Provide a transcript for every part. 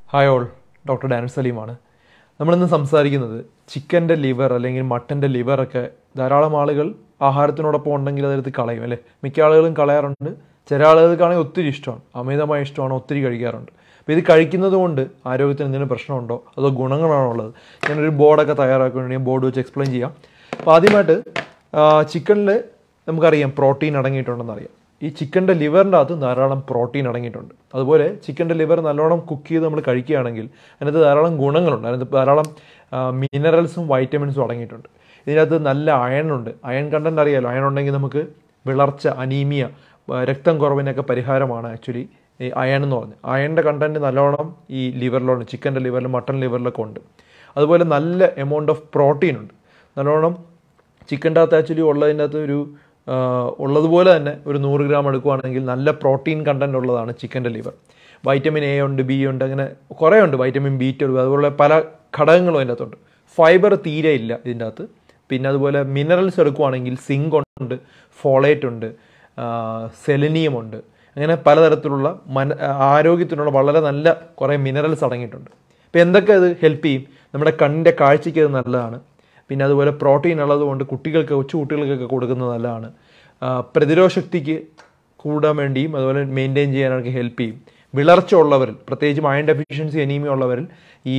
hi all doctor ഡാൻ സലീമാണ് നമ്മളിന്ന് സംസാരിക്കുന്നത് ചിക്കൻ്റെ ലിവർ അല്ലെങ്കിൽ മട്ടൻ്റെ ലിവറൊക്കെ ധാരാളം ആളുകൾ ആഹാരത്തിനോടൊപ്പം ഉണ്ടെങ്കിൽ അതെടുത്ത് കളയും അല്ലേ മിക്ക ആളുകളും കളയാറുണ്ട് ചില ആളുകൾക്കാണെങ്കിൽ ഒത്തിരി ഇഷ്ടമാണ് അമിതമായ ഇഷ്ടമാണ് ഒത്തിരി കഴിക്കാറുണ്ട് അപ്പോൾ ഇത് കഴിക്കുന്നത് കൊണ്ട് ആരോഗ്യത്തിന് എന്തെങ്കിലും പ്രശ്നമുണ്ടോ അതോ ഗുണങ്ങളാണോ ഉള്ളത് ഞാനൊരു ബോർഡൊക്കെ തയ്യാറാക്കുന്നുണ്ട് ഞാൻ ബോർഡ് വെച്ച് എക്സ്പ്ലെയിൻ ചെയ്യാം അപ്പോൾ ആദ്യമായിട്ട് ചിക്കനിൽ നമുക്കറിയാം പ്രോട്ടീൻ അടങ്ങിയിട്ടുണ്ടെന്ന് അറിയാം ഈ ചിക്കൻ്റെ ലിവറിൻ്റെ അകത്ത് ധാരാളം പ്രോട്ടീൻ അടങ്ങിയിട്ടുണ്ട് അതുപോലെ ചിക്കൻ്റെ ലിവർ നല്ലോണം കുക്ക് ചെയ്ത് നമ്മൾ കഴിക്കുകയാണെങ്കിൽ അതിനകത്ത് ധാരാളം ഗുണങ്ങളുണ്ട് അതിനകത്ത് ധാരാളം മിനറൽസും വൈറ്റമിൻസും അടങ്ങിയിട്ടുണ്ട് ഇതിനകത്ത് നല്ല അയൺ ഉണ്ട് അയൺ കണ്ടന്റ് അറിയാലോ അയൺ ഉണ്ടെങ്കിൽ നമുക്ക് വിളർച്ച അനീമിയ രക്തം കുറവിനൊക്കെ പരിഹാരമാണ് ആക്ച്വലി ഈ അയൺ എന്ന് പറഞ്ഞത് അയണിൻ്റെ കണ്ടന്റ് നല്ലോണം ഈ ലിവറിലുണ്ട് ചിക്കൻ്റെ ലിവറിലും മട്ടൺ ലിവറിലൊക്കെ ഉണ്ട് അതുപോലെ നല്ല എമൗണ്ട് ഓഫ് പ്രോട്ടീൻ ഉണ്ട് നല്ലോണം ചിക്കൻ്റെ അകത്ത് ആക്ച്വലി ഉള്ളതിൻ്റെ അകത്ത് ഒരു ഉള്ളതുപോലെ തന്നെ ഒരു നൂറ് ഗ്രാം എടുക്കുകയാണെങ്കിൽ നല്ല പ്രോട്ടീൻ കണ്ടന്റ് ഉള്ളതാണ് ചിക്കൻ്റെ ലിവർ വൈറ്റമിൻ എ ഉണ്ട് ബി ഉണ്ട് അങ്ങനെ കുറേ ഉണ്ട് വൈറ്റമിൻ ബി ട്വൽവ് അതുപോലെ പല ഘടകങ്ങളും അതിൻ്റെ അകത്തുണ്ട് ഫൈബർ തീരെ ഇല്ല ഇതിൻ്റെ അകത്ത് പിന്നെ അതുപോലെ മിനറൽസ് എടുക്കുവാണെങ്കിൽ സിങ്ക് ഉണ്ട് ഫോളേറ്റ് ഉണ്ട് സെലനിയം ഉണ്ട് അങ്ങനെ പലതരത്തിലുള്ള മന ആരോഗ്യത്തിനുള്ള വളരെ നല്ല കുറേ മിനറൽസ് അടങ്ങിയിട്ടുണ്ട് അപ്പോൾ എന്തൊക്കെ അത് ഹെൽപ്പ് ചെയ്യും നമ്മുടെ കണ്ണിൻ്റെ കാഴ്ചയ്ക്ക് അത് നല്ലതാണ് പിന്നെ അതുപോലെ പ്രോട്ടീൻ ഉള്ളതുകൊണ്ട് കുട്ടികൾക്ക് കൊച്ചു കുട്ടികൾക്കൊക്കെ കൊടുക്കുന്നത് നല്ലതാണ് പ്രതിരോധ ശക്തിക്ക് കൂടാൻ വേണ്ടിയും അതുപോലെ മെയിൻറ്റെയിൻ ചെയ്യാനൊക്കെ ഹെൽപ്പ് ചെയ്യും വിളർച്ച ഉള്ളവരിൽ പ്രത്യേകിച്ചും അയൺ ഡെഫിഷ്യൻസി അനീമിയ ഉള്ളവരിൽ ഈ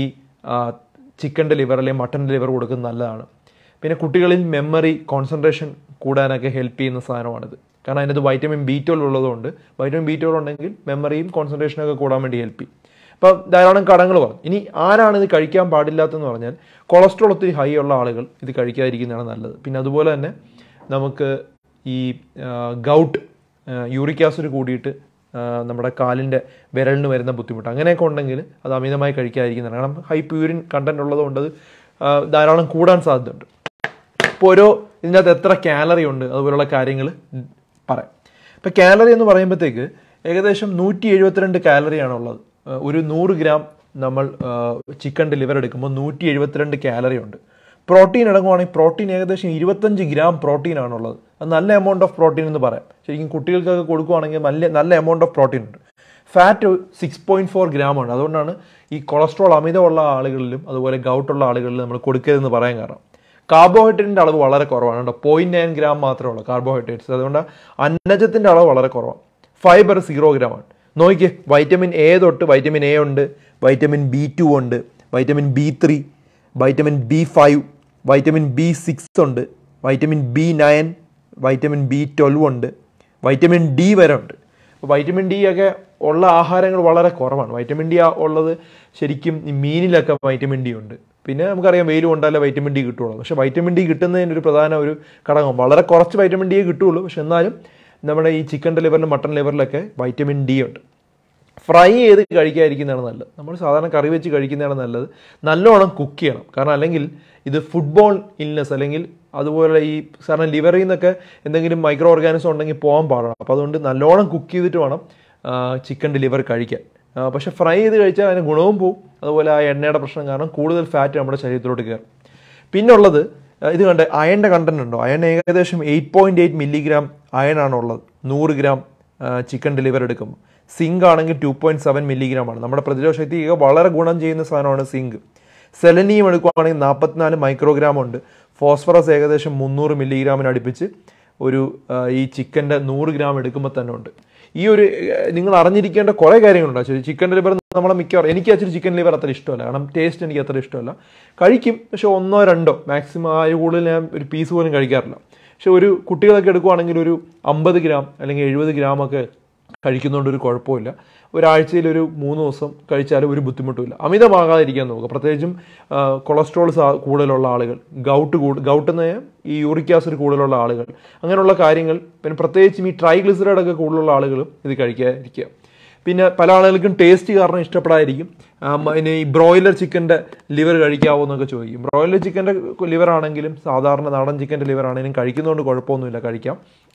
ചിക്കൻ്റെ ലിവർ അല്ലെങ്കിൽ മട്ടൻ്റെ ലിവർ കൊടുക്കുന്നത് നല്ലതാണ് പിന്നെ കുട്ടികളിൽ മെമ്മറി കോൺസെൻട്രേഷൻ കൂടാനൊക്കെ ഹെൽപ്പ് ചെയ്യുന്ന സാധനമാണിത് കാരണം അതിനകത്ത് വൈറ്റമിൻ ബി ട്വൽവ് ഉള്ളതുകൊണ്ട് വൈറ്റമിൻ ബി ട്വൽവ് ഉണ്ടെങ്കിൽ മെമ്മറിയും കോൺസെൻട്രേഷനൊക്കെ കൂടാൻ വേണ്ടി ഹെൽപ്പ് ചെയ്യും അപ്പം ധാരാളം കടങ്ങൾ പറഞ്ഞു ഇനി ആരാണ് ഇത് കഴിക്കാൻ പാടില്ലാത്തതെന്ന് പറഞ്ഞാൽ കൊളസ്ട്രോൾ ഒത്തിരി ഹൈ ഉള്ള ആളുകൾ ഇത് കഴിക്കാതിരിക്കുന്നതാണ് നല്ലത് പിന്നെ അതുപോലെ തന്നെ നമുക്ക് ഈ ഗൗട്ട് യൂറിക് ആസിഡ് കൂടിയിട്ട് നമ്മുടെ കാലിൻ്റെ വിരലിന് വരുന്ന ബുദ്ധിമുട്ട് അങ്ങനെയൊക്കെ ഉണ്ടെങ്കിൽ അത് അമിതമായി കഴിക്കാതിരിക്കുന്നതാണ് കാരണം ഹൈ പ്യൂരിൻ കണ്ടന്റ് ഉള്ളതുകൊണ്ട് അത് ധാരാളം കൂടാൻ സാധ്യതയുണ്ട് ഇപ്പോൾ ഓരോ ഇതിൻ്റെ അകത്ത് എത്ര കാലറി ഉണ്ട് അതുപോലുള്ള കാര്യങ്ങൾ പറയാം ഇപ്പോൾ കാലറി എന്ന് പറയുമ്പോഴത്തേക്ക് ഏകദേശം നൂറ്റി എഴുപത്തിരണ്ട് കാലറിയാണ് ഉള്ളത് ഒരു നൂറ് ഗ്രാം നമ്മൾ ചിക്കൻ്റെ ലിവർ എടുക്കുമ്പോൾ നൂറ്റി എഴുപത്തിരണ്ട് കാലറി ഉണ്ട് പ്രോട്ടീൻ അടങ്ങുവാണെങ്കിൽ പ്രോട്ടീൻ ഏകദേശം ഇരുപത്തഞ്ച് ഗ്രാം പ്രോട്ടീൻ ആണുള്ളത് അത് നല്ല എമൗണ്ട് ഓഫ് പ്രോട്ടീൻ എന്ന് പറയാം ശരിക്കും കുട്ടികൾക്കൊക്കെ കൊടുക്കുവാണെങ്കിൽ നല്ല നല്ല എമൗണ്ട് ഓഫ് പ്രോട്ടീൻ ഉണ്ട് fat six point four gram ഉണ്ട് അതുകൊണ്ടാണ് ഈ കൊളസ്ട്രോൾ അമിതമുള്ള ആളുകളിലും അതുപോലെ ഗൗട്ടുള്ള ആളുകളിലും നമ്മൾ കൊടുക്കരുതെന്ന് പറയാൻ കാരണം കാർബോഹൈഡ്രേറ്റിൻ്റെ അളവ് വളരെ കുറവാണ് കേട്ടോ പോയിന്റ് നയൻ ഗ്രാം മാത്രമേ ഉള്ളൂ കാർബോഹൈഡ്രേറ്റ്സ് അതുകൊണ്ട് അന്നജത്തിൻ്റെ അളവ് വളരെ കുറവാണ് ഫൈബർ സീറോ ഗ്രാം ആണ് നോക്കിയേ വൈറ്റമിൻ എ തൊട്ട് വൈറ്റമിൻ എ ഉണ്ട് വൈറ്റമിൻ ബി ടു ഉണ്ട് vitamin B three vitamin B five vitamin B six ഉണ്ട് vitamin B nine vitamin B twelve ഉണ്ട് വൈറ്റമിൻ ഡി വരെ ഉണ്ട് അപ്പോൾ വൈറ്റമിൻ ഡി ഒക്കെ ഉള്ള ആഹാരങ്ങൾ വളരെ കുറവാണ് വൈറ്റമിൻ ഡി ഉള്ളത് ശരിക്കും ഈ മീനിലൊക്കെ വൈറ്റമിൻ ഡി ഉണ്ട് പിന്നെ നമുക്കറിയാം വെയിൽ കൊണ്ടാലേ വൈറ്റമിൻ ഡി കിട്ടുള്ളൂ പക്ഷേ വൈറ്റമിൻ ഡി കിട്ടുന്നതിന് ഒരു പ്രധാന ഒരു ഘടകം വളരെ കുറച്ച് വൈറ്റമിൻ ഡിയെ കിട്ടുള്ളൂ പക്ഷെ എന്നാലും നമ്മുടെ ഈ ചിക്കൻ്റെ ലിവറിലും മട്ടൺ ലിവറിലൊക്കെ വൈറ്റമിൻ ഡി ഉണ്ട് ഫ്രൈ ചെയ്ത് കഴിക്കാതിരിക്കുന്നതാണ് നല്ലത് നമ്മൾ സാധാരണ കറി വെച്ച് കഴിക്കുന്നതാണ് നല്ലത് നല്ലോണം കുക്ക് ചെയ്യണം കാരണം അല്ലെങ്കിൽ ഇത് ഫുട്ബോൾ ഇൽനെസ് അല്ലെങ്കിൽ അതുപോലെ ഈ സാധാരണ ലിവറിൽ നിന്നൊക്കെ എന്തെങ്കിലും മൈക്രോ ഓർഗാനിസം ഉണ്ടെങ്കിൽ പോകാൻ പാടാണ് അപ്പോൾ അതുകൊണ്ട് നല്ലോണം കുക്ക് ചെയ്തിട്ട് വേണം ചിക്കൻ്റെ ലിവർ കഴിക്കാൻ പക്ഷേ ഫ്രൈ ചെയ്ത് കഴിച്ചാൽ അതിന് ഗുണവും പോവും അതുപോലെ ആ എണ്ണയുടെ പ്രശ്നം കാരണം കൂടുതൽ ഫാറ്റ് നമ്മുടെ ശരീരത്തിലോട്ട് കയറും പിന്നുള്ളത് ഇത് കണ്ട് അയണിൻ്റെ കണ്ടന്റ് ഉണ്ടോ അയൺ ഏകദേശം എയ്റ്റ് പോയിൻറ്റ് എയ്റ്റ് മില്ലിഗ്രാം അയണാണ് ഉള്ളത് നൂറ് ഗ്രാം ചിക്കൻ ഡെലിവർ എടുക്കുമ്പോൾ സിങ്ക് ആണെങ്കിൽ ടു പോയിൻറ്റ് സെവൻ മില്ലിഗ്രാം ആണ് നമ്മുടെ പ്രതിരോധ ശക്തിക്ക് വളരെ ഗുണം ചെയ്യുന്ന സാധനമാണ് സിങ്ക് സെലനിയം എടുക്കുകയാണെങ്കിൽ നാൽപ്പത്തിനാല് മൈക്രോഗ്രാം ഉണ്ട് ഫോസ്ഫറസ് ഏകദേശം മുന്നൂറ് മില്ലിഗ്രാമിന് അടുപ്പിച്ച് ഒരു ഈ ചിക്കൻ്റെ നൂറ് ഗ്രാം എടുക്കുമ്പോൾ തന്നെ ഉണ്ട് ഈ ഒരു നിങ്ങൾ അറിഞ്ഞിരിക്കേണ്ട കുറേ കാര്യങ്ങളുണ്ട് ആക്ച്വലി ചിക്കൻ ലിവർ നമ്മളെ മിക്കവാറും എനിക്ക് ആക്ച്വലി ചിക്കൻ ലിവർ അത്ര ഇഷ്ടമല്ല കാരണം ടേസ്റ്റ് എനിക്ക് അത്ര ഇഷ്ടമല്ല കഴിക്കും പക്ഷെ ഒന്നോ രണ്ടോ മാക്സിമം ആ കൂടുതൽ ഞാൻ ഒരു പീസ് പോലും കഴിക്കാറില്ല പക്ഷെ ഒരു കുട്ടികളൊക്കെ എടുക്കുവാണെങ്കിൽ ഒരു അമ്പത് ഗ്രാം അല്ലെങ്കിൽ എഴുപത് ഗ്രാമൊക്കെ കഴിക്കുന്നതുകൊണ്ട് ഒരു കുഴപ്പമില്ല ഒരാഴ്ചയിൽ ഒരു മൂന്ന് ദിവസം കഴിച്ചാലും ഒരു ബുദ്ധിമുട്ടുമില്ല അമിതമാകാതിരിക്കാൻ നോക്കുക പ്രത്യേകിച്ചും കൊളസ്ട്രോൾ കൂടുതലുള്ള ആളുകൾ ഗൗട്ട് കൂടു ഗൗട്ട് എന്ന് ഈ യൂറിക് ആസിഡ് കൂടുതലുള്ള ആളുകൾ അങ്ങനെയുള്ള കാര്യങ്ങൾ പിന്നെ പ്രത്യേകിച്ചും ഈ ട്രൈഗ്ലിസറൈഡ് ഒക്കെ കൂടുതലുള്ള ആളുകളും ഇത് കഴിക്കാതിരിക്കുക പിന്നെ പല ആളുകൾക്കും ടേസ്റ്റ് കാരണം ഇഷ്ടപ്പെടാതിരിക്കും പിന്നെ ഈ ബ്രോയിലർ ചിക്കൻ്റെ ലിവർ കഴിക്കാവോ എന്നൊക്കെ ചോദിക്കും ബ്രോയിലർ ചിക്കൻ്റെ ലിവർ ആണെങ്കിലും സാധാരണ നാടൻ ചിക്കൻ്റെ ലിവർ ആണെങ്കിലും കഴിക്കുന്നതുകൊണ്ട് കുഴപ്പമൊന്നുമില്ല കഴിക്കാം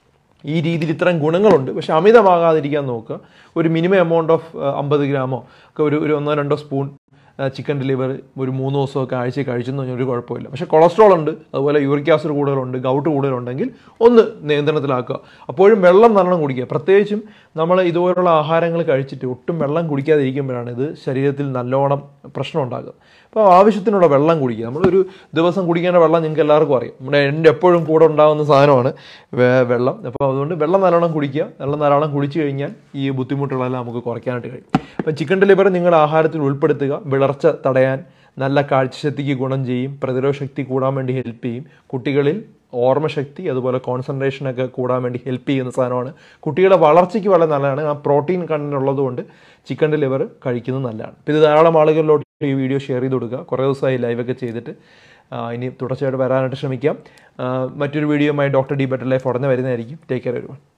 ഈ രീതിയിൽ ഇത്തരം ഗുണങ്ങളുണ്ട് പക്ഷെ അമിതമാകാതിരിക്കാൻ നോക്കുക ഒരു മിനിമം എമൗണ്ട് ഓഫ് അമ്പത് ഗ്രാമോ ഒക്കെ ഒരു ഒരു ഒന്നോ രണ്ടോ സ്പൂൺ ചിക്കൻ ലിവർ ഒരു മൂന്ന് ദിവസമൊക്കെ ആഴ്ച കഴിച്ചെന്ന് പറഞ്ഞാൽ ഒരു കുഴപ്പമില്ല പക്ഷേ കൊളസ്ട്രോൾ ഉണ്ട് അതുപോലെ യൂറിക് ആസിഡ് കൂടുതലുണ്ട് ഗൗട്ട് കൂടുതലുണ്ടെങ്കിൽ ഒന്ന് നിയന്ത്രണത്തിലാക്കുക അപ്പോഴും വെള്ളം നല്ലോണം കുടിക്കുക പ്രത്യേകിച്ചും നമ്മൾ ഇതുപോലുള്ള ആഹാരങ്ങൾ കഴിച്ചിട്ട് ഒട്ടും വെള്ളം കുടിക്കാതിരിക്കുമ്പോഴാണ് ഇത് ശരീരത്തിൽ നല്ലോണം പ്രശ്നം ഉണ്ടാകുക അപ്പോൾ ആവശ്യത്തിനുള്ള വെള്ളം കുടിക്കുക നമ്മളൊരു ദിവസം കുടിക്കേണ്ട വെള്ളം നിങ്ങൾക്ക് എല്ലാവർക്കും അറിയാം നമ്മുടെ എൻ്റെ എപ്പോഴും കൂടെ ഉണ്ടാകുന്ന സാധനമാണ് വേ- വെള്ളം അപ്പോൾ അതുകൊണ്ട് വെള്ളം നല്ലോണം കുടിക്കുക വെള്ളം ധാരാളം കുടിച്ചു കഴിഞ്ഞാൽ ഈ ബുദ്ധിമുട്ടുകളെല്ലാം നമുക്ക് കുറയ്ക്കാനായിട്ട് കഴിയും അപ്പം ചിക്കൻ ലിവർ നിങ്ങളുടെ ആഹാരത്തിൽ ഉൾപ്പെടുത്തുക വിളർച്ച തടയാൻ നല്ല കാഴ്ചശക്തിക്ക് ഗുണം ചെയ്യും പ്രതിരോധ ശക്തി കൂടാൻ വേണ്ടി ഹെൽപ്പ് ചെയ്യും കുട്ടികളിൽ ഓർമ്മശക്തി അതുപോലെ കോൺസെൻട്രേഷനൊക്കെ കൂടാൻ വേണ്ടി ഹെൽപ്പ് ചെയ്യുന്ന സാധനമാണ് കുട്ടികളുടെ വളർച്ചയ്ക്ക് വളരെ നല്ലതാണ് ആ പ്രോട്ടീൻ കണ്ടന്റ് ഉള്ളതുകൊണ്ട് ചിക്കൻ്റെ ലിവർ കഴിക്കുന്നത് നല്ലതാണ് അപ്പോൾ ഇത് ധാരാളം ആളുകളിലോട്ട് ഈ വീഡിയോ ഷെയർ ചെയ്ത് കൊടുക്കുക കുറേ ദിവസമായി ലൈവൊക്കെ ചെയ്തിട്ട് ആ, ഇനി തുടർച്ചയായിട്ട് വരാനായിട്ട് ശ്രമിക്കാം ആ, മറ്റൊരു വീഡിയോയുമായി ഡോക്ടർ ഡി ബെറ്റർ ലൈഫ് ഉടനെ വരുന്നതായിരിക്കും ടേക്ക് കെയർ വരുവാൻ